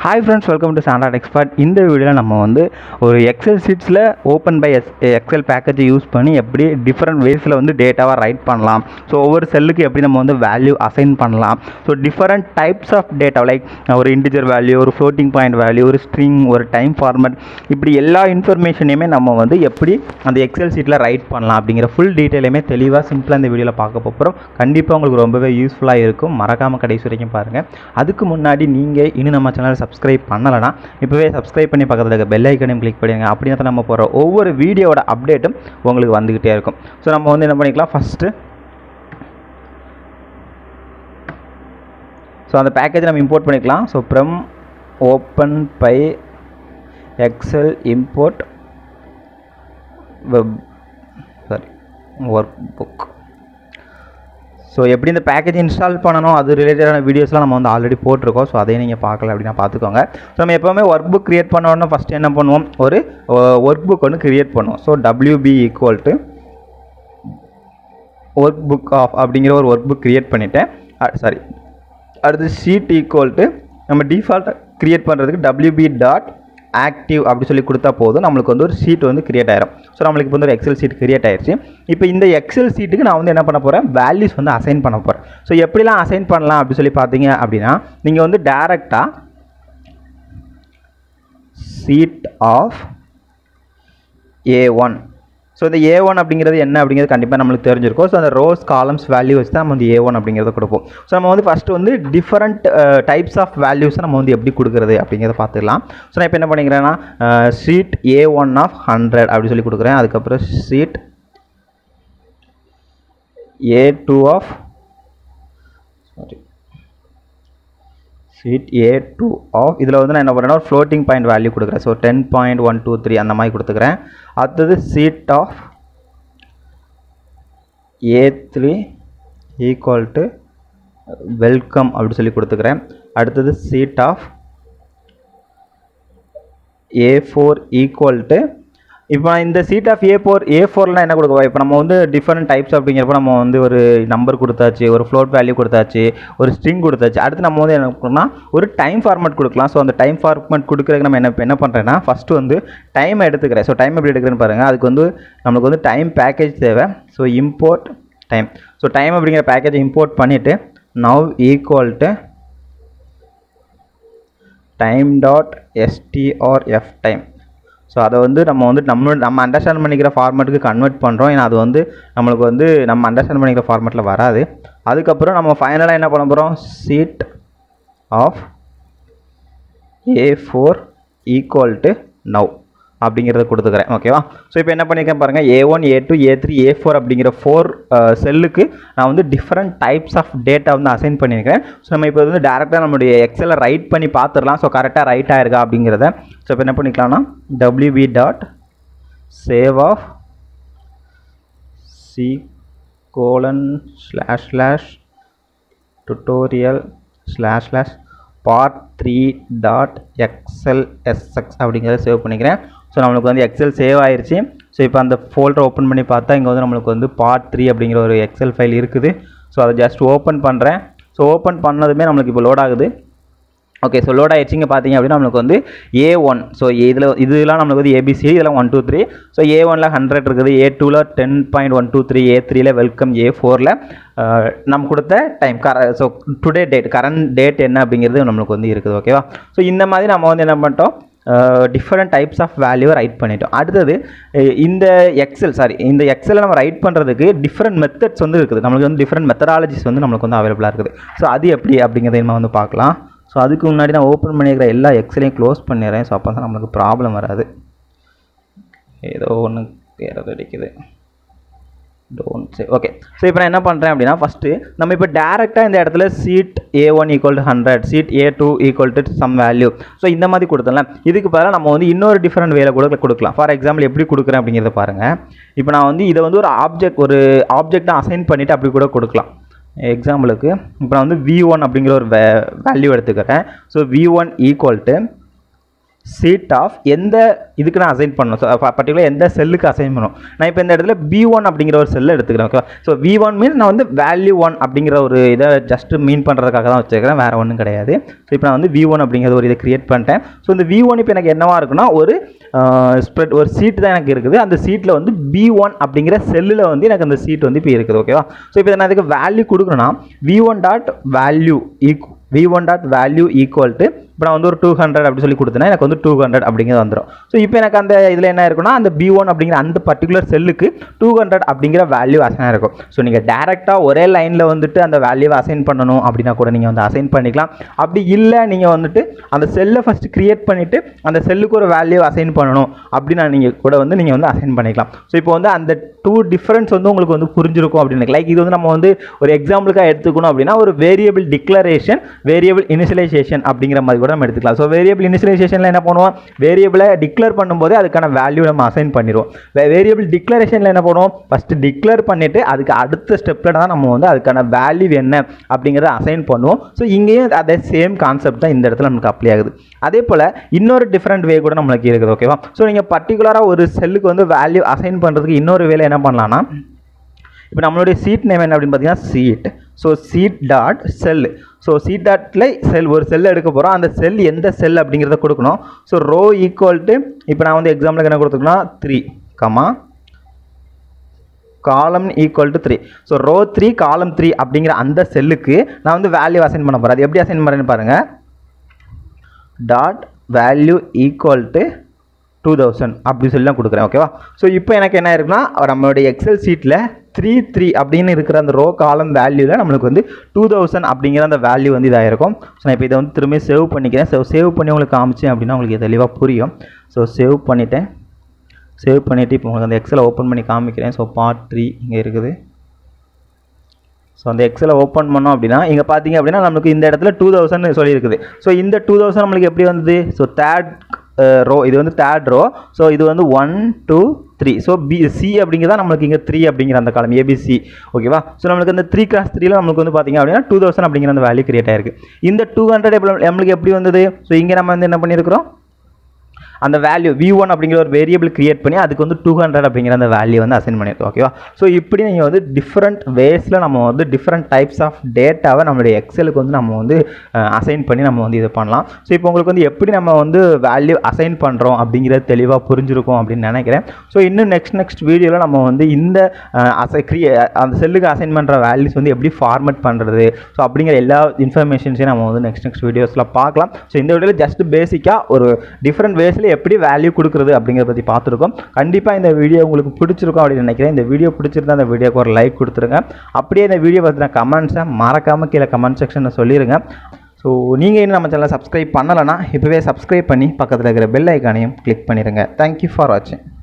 hi friends welcome to standard expert இந்த வீடியோவில் நம்ம வந்து ஒரு எக்ஸல் ஷீட்ஸில் ஓப்பன் பை எஸ் எக்ஸல் பேக்கேஜை யூஸ் பண்ணி எப்படி டிஃப்ரெண்ட் வேஸில் வந்து டேட்டாவை ரைட் பண்ணலாம் ஸோ ஒவ்வொரு செல்லுக்கு எப்படி நம்ம வந்து வேல்யூ அசைன் பண்ணலாம் so different types of data like ஒரு இன்டிஜர் வேல்யூ ஒரு ஃப்ளோட்டிங் பாயிண்ட் வேல்யூ ஒரு ஸ்ட்ரிங் ஒரு டைம் ஃபார்மட் இப்படி எல்லா இன்ஃபர்மேஷனையுமே நம்ம வந்து எப்படி அந்த எக்ஸல் ஷீட்டில் ரைட் பண்ணலாம் அப்படிங்கிற ஃபுல் டீட்டெயிலுமே தெளிவாக சிம்பிளாக இந்த வீடியோவில் பார்க்க போகிறோம் கண்டிப்பாக உங்களுக்கு ரொம்பவே யூஸ்ஃபுல்லாக இருக்கும் மறக்காமல் கடைசி வரைக்கும் பாருங்கள் அதுக்கு முன்னாடி நீங்கள் இன்னும் நம்ம சேனலை சப்ஸ்கிரைப் பண்ணலைன்னா இப்போவே சப்ஸ்கிரைப் பண்ணி பக்கத்தில் இருக்க பெல் ஐக்கனையும் கிளிக் பண்ணிடுங்க அப்படின்னா தான் நம்ம போகிற ஒவ்வொரு வீடியோட அப்டேட்டும் உங்களுக்கு வந்துக்கிட்டே இருக்கும் ஸோ நம்ம வந்து என்ன பண்ணிக்கலாம் ஃபஸ்ட்டு ஸோ அந்த பேக்கேஜை நம்ம இம்போர்ட் பண்ணிக்கலாம் so from openpyxl import web sorry workbook so எப்படி இந்த பேக்கேஜ் இன்ஸ்டால் பண்ணணும் அது ரிலேட்டடான வீடியோஸ்லாம் நம்ம வந்து ஆல்ரெடி போட்டிருக்கோம் ஸோ அதையும் நீங்கள் பார்க்கல அப்படின்னா பார்த்துக்கோங்க ஸோ நம்ம எப்போவுமே ஒர்க் புக் க்ரியேட் பண்ணோன்னா ஃபஸ்ட்டு என்ன பண்ணுவோம் ஒரு ஒர்க் புக் ஒன்று க்ரியேட் பண்ணுவோம் so WB equal to workbook of அப்படிங்கிற ஒரு ஒர்க் புக் க்ரியேட் பண்ணிவிட்டேன் சாரி அடுத்து ஷீட் ஈக்குவல் டு நம்ம டிஃபால்ட் க்ரியேட் பண்ணுறதுக்கு டபிள்யூபி டாட் ஆக்டிவ் அப்படி சொல்லி கொடுத்தா போதும் நம்மளுக்கு வந்து ஒரு ஷீட் வந்து கிரியேட் ஆயிரும் ஸோ நம்மளுக்கு இப்போ வந்து ஒரு எக்ஸல் ஷீட் கிரியேட் ஆயிடுச்சு இப்போ இந்த எக்ஸல் ஷீட்டுக்கு நான் வந்து என்ன பண்ண போகிறேன் வேல்யூஸ் வந்து அசைன் பண்ண போகிறேன் ஸோ எப்படிலாம் அசைன் பண்ணலாம் அப்படி சொல்லி பார்த்தீங்க அப்படின்னா நீங்கள் வந்து டேரெக்டாக sheet of A one so இந்த ஏ ஒன் அப்படிங்கிறது என்ன அப்படிங்கிறது கண்டிப்பாக நம்மளுக்கு தெரிஞ்சிருக்கும் ஸோ அந்த ரோஸ் காலம்ஸ் வேல்யூ வச்சு தான் நம்ம வந்து ஏ ஒன் அப்படிங்கிறத கொடுப்போம் ஸோ நம்ம வந்து ஃபஸ்ட்டு வந்து டிஃப்ரெண்ட் டைப்ஸ் ஆஃப் வேல்யூஸை நம்ம வந்து எப்படி கொடுக்குறது அப்படிங்கிறத பார்த்துக்கலாம் ஸோ நான் இப்போ என்ன பண்ணிக்கிறேன்னா sheet A one of hundred அப்படி சொல்லி கொடுக்குறேன் அதுக்கப்புறம் sheet A two of sorry sheet A two of இதில் வந்து நான் என்ன பண்ணுறேன்னா ஒரு ஃப்ளோட்டிங் பாயிண்ட் வேல்யூ கொடுக்குறேன் so ten point one two three அந்த மாதிரி கொடுத்துக்கிறேன் அடுத்தது sheet of A three equal to welcome அப்படி சொல்லி கொடுத்துக்கிறேன் அடுத்தது sheet of A four equal to இப்போ நான் இந்த sheet of A four A ஃபோர்லாம் என்ன கொடுக்குவோம் இப்போ நம்ம வந்து டிஃப்ரெண்ட் டைப்ஸ் அப்படிங்கிறப்ப நம்ம வந்து ஒரு நம்பர் கொடுத்தாச்சு ஒரு ஃப்ளோட் வேல்யூ கொடுத்தாச்சு ஒரு ஸ்ட்ரிங் கொடுத்தாச்சு அடுத்து நம்ம வந்து என்ன பண்ணால் ஒரு டைம் ஃபார்மேட் கொடுக்கலாம் ஸோ அந்த டைம் ஃபார்மேட் கொடுக்குறதுக்கு நம்ம என்ன என்ன பண்ணுறேன்னா ஃபஸ்ட்டு வந்து டைம் எடுத்துக்கிறேன் ஸோ டைம் எப்படி எடுக்கிறேன்னு பாருங்கள் அதுக்கு வந்து நம்மளுக்கு வந்து டைம் பேக்கேஜ் தேவை so import time so time அப்படிங்கிற பேக்கேஜை இம்போர்ட் பண்ணிவிட்டு now equal to time dot STRF time so அதை வந்து நம்ம வந்து நம்ம நம்ம அண்டர்ஸ்டாண்ட் பண்ணிக்கிற ஃபார்மேட்டுக்கு கன்வெர்ட் பண்ணுறோம் ஏன்னா அது வந்து நம்மளுக்கு வந்து நம்ம அண்டர்ஸ்டாண்ட் பண்ணிக்கிற ஃபார்மேட்டில் வராது அதுக்கப்புறம் நம்ம ஃபைனலாக என்ன பண்ண போகிறோம் sheet of A four equal to now அப்படிங்கிறத கொடுத்துக்கிறேன் ஓகேவா ஸோ இப்போ என்ன பண்ணியிருக்கேன் பாருங்கள் A one A two A three A four அப்படிங்கிற ஃபோர் செல்லுக்கு நான் வந்து டிஃப்ரெண்ட் டைப்ஸ் ஆஃப் டேட்டா வந்து அசைன் பண்ணியிருக்கேன் ஸோ நம்ம இப்போ வந்து டேரெக்டாக நம்மளுடைய எக்ஸலை ரைட் பண்ணி பார்த்துடலாம் ஸோ கரெக்டாக ரைட் ஆயிருக்கா அப்படிங்கிறத ஸோ இப்போ என்ன பண்ணிக்கலாம்னா WB dot save of C colon slash slash tutorial slash slash part three dot XL SX அப்படிங்கிறத சேவ் பண்ணிக்கிறேன் ஸோ நம்மளுக்கு வந்து எக்ஸல் சேவ் ஆயிடுச்சு ஸோ இப்போ அந்த ஃபோல்டர் ஓப்பன் பண்ணி பார்த்தா இங்கே வந்து நம்மளுக்கு வந்து பார்ட் த்ரீ அப்படிங்கிற ஒரு எக்ஸல் ஃபைல் இருக்குது ஸோ அதை ஜஸ்ட் ஓப்பன் பண்ணுறேன் ஸோ ஓப்பன் பண்ணதுமே நம்மளுக்கு இப்போ லோட் ஆகுது ஓகே ஸோ லோட் ஆயிடுச்சிங்க பார்த்தீங்க அப்படின்னா நம்மளுக்கு வந்து ஏ ஒன் ஸோ இதில் இதெல்லாம் நம்மளுக்கு வந்து ஏபிசி இதெல்லாம் one two three so A ஒனில் ஹண்ட்ரட் இருக்குது ஏ டூவில் ten point one two three A த்ரீல வெல்கம் ஏ ஃபோரில் நம்ம கொடுத்த டைம் கர so today date current date என்ன அப்படிங்கிறது நம்மளுக்கு வந்து இருக்குது ஓகேவா ஸோ இந்த மாதிரி நம்ம வந்து என்ன பண்ணிட்டோம் டிஃப்ரெண்ட் டைப்ஸ் ஆஃப் வேல்யூவை ரைட் பண்ணிட்டோம் அடுத்தது இந்த எக்ஸல் சாரி இந்த எக்ஸலை நம்ம ரைட் பண்ணுறதுக்கு டிஃப்ரெண்ட் மெத்தட்ஸ் வந்து இருக்குது நம்மளுக்கு வந்து டிஃப்ரெண்ட் மெத்தடாலஜிஸ் வந்து நம்மளுக்கு வந்து அவைலபிளாக இருக்குது ஸோ அது எப்படி அப்படிங்கிறத நம்ம வந்து பார்க்கலாம் ஸோ அதுக்கு முன்னாடி நான் ஓப்பன் பண்ணியிருக்கிற எல்லா எக்ஸலையும் க்ளோஸ் பண்ணிடுறேன் ஸோ அப்போ தான் நம்மளுக்கு ப்ராப்ளம் வராது ஏதோ ஒன்று வேறு அடிக்குது டோன்ட் சே ஓகே ஸோ இப்போ நான் என்ன பண்ணுறேன் அப்படின்னா ஃபஸ்ட்டு நம்ம இப்போ டேரெக்டாக இந்த இடத்துல sheet A one equal to hundred sheet A two equal to some value so இந்த மாதிரி கொடுத்தலாம் இதுக்கு பதிலாக நம்ம வந்து இன்னொரு டிஃப்ரெண்ட் வேலை கூட கொடுக்கலாம் ஃபார் எக்ஸாம்பிள் எப்படி கொடுக்குறேன் அப்படிங்கிறத பாருங்கள் இப்போ நான் வந்து இதை வந்து ஒரு ஆப்ஜெக்ட் ஒரு ஆப்ஜெக்டாக அசைன் பண்ணிவிட்டு அப்படி கூட கொடுக்கலாம் எக்ஸாம்பிளுக்கு இப்போ நான் வந்து வி ஒன் அப்படிங்கிற ஒரு வே வேல்யூ எடுத்துக்கிறேன் so V one equal to sheet of எந்த இதுக்கு நான் அசைன் பண்ணணும் ஸோ பர்டிகுலர் எந்த செல்லுக்கு அசைன் பண்ணணும் நான் இப்போ இந்த இடத்துல பி ஒன் அப்படிங்கிற ஒரு செல்லை எடுத்துக்கிறேன் ஓகேவா ஸோ வி ஒன் மீன்ஸ் நான் வந்து வேல்யூ ஒன் அப்படிங்கிற ஒரு இதை ஜஸ்ட் மீன் பண்ணுறதுக்காக தான் வச்சுருக்கிறேன் வேறு ஒன்றும் கிடையாது ஸோ இப்போ நான் வந்து வி ஒன் அப்படிங்கிற ஒரு இதை கிரியேட் பண்ணிட்டேன் ஸோ இந்த வி ஒன் இப்போ எனக்கு என்னவா இருக்குன்னா ஒரு ஸ்ப்ரெட் ஒரு சீட் தான் எனக்கு இருக்குது அந்த சீட்டில் வந்து பி ஒன் அப்படிங்கிற செல்லில் வந்து எனக்கு அந்த சீட் வந்து இப்போ இருக்குது ஓகேவா ஸோ இப்போ நான் அதுக்கு வேல்யூ கொடுக்கணும்னா வி ஒன் டாட் வேல்யூ ஈக் V one dot value equal to இப்போ நான் வந்து ஒரு டூ ஹண்ட்ரட் அப்படி சொல்லி கொடுத்தேன்னா எனக்கு வந்து டூ ஹண்ட்ரட் அப்படிங்கிறது வந்துடும் ஸோ இப்போ எனக்கு அந்த இதில் என்ன இருக்குன்னா அந்த பி ஒன் அப்படிங்கிற அந்த பர்டிகுலர் செல்லுக்கு டூ ஹண்ட்ரட் அப்படிங்கிற வேல்யூ அசைன் இருக்கும் ஸோ நீங்கள் டேரெக்டாக ஒரே லைனில் வந்துட்டு அந்த வேல்யூவை அசைன் பண்ணணும் அப்படின்னா கூட நீங்கள் வந்து அசைன் பண்ணிக்கலாம் அப்படி இல்லை நீங்கள் வந்துட்டு அந்த செல்லை ஃபஸ்ட்டு க்ரியேட் பண்ணிவிட்டு அந்த செல்லுக்கு ஒரு வேல்யூ அசைன் பண்ணணும் அப்படின்னா நீங்கள் கூட வந்து நீங்கள் வந்து அசைன் பண்ணிக்கலாம் ஸோ இப்போ வந்து அந்த டூ டிஃப்ரென்ஸ் வந்து உங்களுக்கு வந்து புரிஞ்சிருக்கும் அப்படின்னு லைக் இது வந்து நம்ம வந்து ஒரு எக்ஸாம்பிளுக்காக எடுத்துக்கணும் அப்படின்னா ஒரு வேரியபிள் டிக்ளரேஷன் வேரியபிள் இனிஷியலைசேஷன் அப்படிங்கிற மாதிரி கூட நம்ம எடுத்துக்கலாம் ஸோ வேரியபிள் இனிஷியலைசேஷனில் என்ன பண்ணுவோம் வேரியபிளை டிக்ளேர் பண்ணும்போதே அதுக்கான வேல்யூ நம்ம அசைன் பண்ணிடுவோம் வேரியபிள் டிக்ளரேஷனில் என்ன பண்ணுவோம் ஃபஸ்ட்டு டிக்ளேர் பண்ணிவிட்டு அதுக்கு அடுத்த ஸ்டெப்பில் தான் நம்ம வந்து அதுக்கான வேல்யூ என்ன அப்படிங்கிறத அசைன் பண்ணுவோம் ஸோ இங்கேயும் அதே சேம் கான்செப்ட் தான் இந்த இடத்துல நமக்கு அப்ளை ஆகுது அதே போல் இன்னொரு டிஃப்ரெண்ட் வே கூட நம்மளுக்கு இருக்குது ஓகேவா ஸோ நீங்கள் பர்டிகுலராக ஒரு செல்லுக்கு வந்து வேல்யூ அசைன் பண்ணுறதுக்கு இன்னொரு வேலை என்ன பண்ணலாம்னா இப்போ நம்மளுடைய சீட் நேம் என்ன அப்படின்னு பார்த்தீங்கன்னா sheet so sheet dot cell so sheet டாட்டில் செல் ஒரு செல் எடுக்க போகிறோம் அந்த செல் எந்த செல் அப்படிங்கிறத கொடுக்கணும் ஸோ ரோ ஈக்குவல் டு இப்போ நான் வந்து எக்ஸாம்பிளுக்கு என்ன கொடுத்துக்கணும் three comma column equal to three so row three column three அப்படிங்கிற அந்த செல்லுக்கு நான் வந்து வேல்யூ அசைன் பண்ண போகிறேன் அது எப்படி அசைன் பண்ணுறேன்னு பாருங்கள் dot value equal to two thousand அப்படி சொல்லி தான் கொடுக்குறேன் ஓகேவா ஸோ இப்போ எனக்கு என்ன இருக்குன்னா நம்மளுடைய எக்ஸல் சீட்டில் த்ரீ த்ரீ அப்படின்னு இருக்கிற அந்த ரோ காலம் வேல்யூவில் நம்மளுக்கு வந்து டூ தௌசண்ட் அப்படிங்கிற அந்த வேல்யூ வந்து இதாக இருக்கும் ஸோ நான் இப்போ இதை வந்து திரும்பி சேவ் பண்ணிக்கிறேன் ஸோ சேவ் பண்ணி உங்களுக்கு காமிச்சேன் அப்படின்னா உங்களுக்கு தெளிவாக புரியும் ஸோ சேவ் பண்ணிவிட்டேன் சேவ் பண்ணிவிட்டு இப்போ உங்களுக்கு அந்த எக்ஸலை ஓப்பன் பண்ணி காமிக்கிறேன் ஸோ பார்ட் த்ரீ இங்கே இருக்குது ஸோ அந்த எக்ஸலை ஓப்பன் பண்ணோம் அப்படின்னா இங்கே பார்த்தீங்க அப்படின்னா நமக்கு இந்த இடத்துல டூ தௌசண்ட் சொல்லியிருக்குது ஸோ இந்த டூ தௌசண்ட் நம்மளுக்கு எப்படி வந்தது ஸோ தேர்ட் ரோ இது வந்து தேர்ட் ரோ ஸோ இது வந்து one two three so B C அப்படிங்கிறதா நம்மளுக்கு இங்கே த்ரீ அப்படிங்கிற அந்த காலம் ஏபிசி ஓகேவா ஸோ நம்மளுக்கு இந்த த்ரீ கிளாஸ் த்ரீல நம்மளுக்கு வந்து பார்த்தீங்க அப்படின்னா டூ தௌசண்ட் அப்படிங்கிற அந்த வேல்யூ கிரியேட் ஆயிருக்கு இந்த டூ ஹண்ட்ரட் நம்மளுக்கு எப்படி வந்தது ஸோ இங்கே நம்ம வந்து என்ன பண்ணியிருக்கிறோம் அந்த வேல்யூ வி ஒன் அப்படிங்கிற ஒரு வேரியபிள் கிரியேட் பண்ணி அதுக்கு வந்து டூ ஹண்ட்ரட் அப்படிங்கிற அந்த வேல்யூ வந்து அசைன் பண்ணியிருக்கோம் ஓகேவா ஸோ இப்படி நீங்கள் வந்து டிஃப்ரெண்ட் வேஸில் நம்ம வந்து டிஃப்ரெண்ட் டைப்ஸ் ஆஃப் டேட்டாவை நம்மளுடைய எக்ஸலுக்கு வந்து நம்ம வந்து அசைன் பண்ணி நம்ம வந்து இது பண்ணலாம் ஸோ இப்போ உங்களுக்கு வந்து எப்படி நம்ம வந்து வேல்யூ அசைன் பண்ணுறோம் அப்படிங்கிறது தெளிவாக புரிஞ்சிருக்கும் அப்படின்னு நினைக்கிறேன் ஸோ இன்னும் நெக்ஸ்ட் நெக்ஸ்ட் வீடியோவில் நம்ம வந்து இந்த அசை க்ரியே அந்த செல்லுக்கு அசைன் பண்ணுற வேல்யூஸ் வந்து எப்படி ஃபார்மேட் பண்ணுறது ஸோ அப்படிங்கிற எல்லா இன்ஃபர்மேஷன்ஸையும் நம்ம வந்து நெக்ஸ்ட் நெக்ஸ்ட் வீடியோஸில் பார்க்கலாம் ஸோ இந்த வீடியோவில் ஜஸ்ட் பேசிக்காக ஒரு டிஃப்ரெண்ட் வேஸில் எப்படி வேல்யூ கொடுக்குறது அப்படிங்கிறத பற்றி பார்த்துருக்கோம் கண்டிப்பாக இந்த வீடியோ உங்களுக்கு பிடிச்சிருக்கும் அப்படின்னு நினைக்கிறேன் இந்த வீடியோ பிடிச்சிருந்தா அந்த வீடியோக்கு ஒரு லைக் கொடுத்துருங்க அப்படியே இந்த வீடியோ பற்றின கமெண்ட்ஸை மறக்காமல் கீழே கமெண்ட் செக்ஷனில் சொல்லிடுங்க ஸோ நீங்கள் இன்னும் நம்ம சேனலை சப்ஸ்கிரைப் பண்ணலைன்னா இப்போவே சப்ஸ்கிரைப் பண்ணி பக்கத்தில் இருக்கிற பெல் ஐக்கானையும் கிளிக் பண்ணிடுங்க தேங்க்யூ ஃபார் வாட்சிங்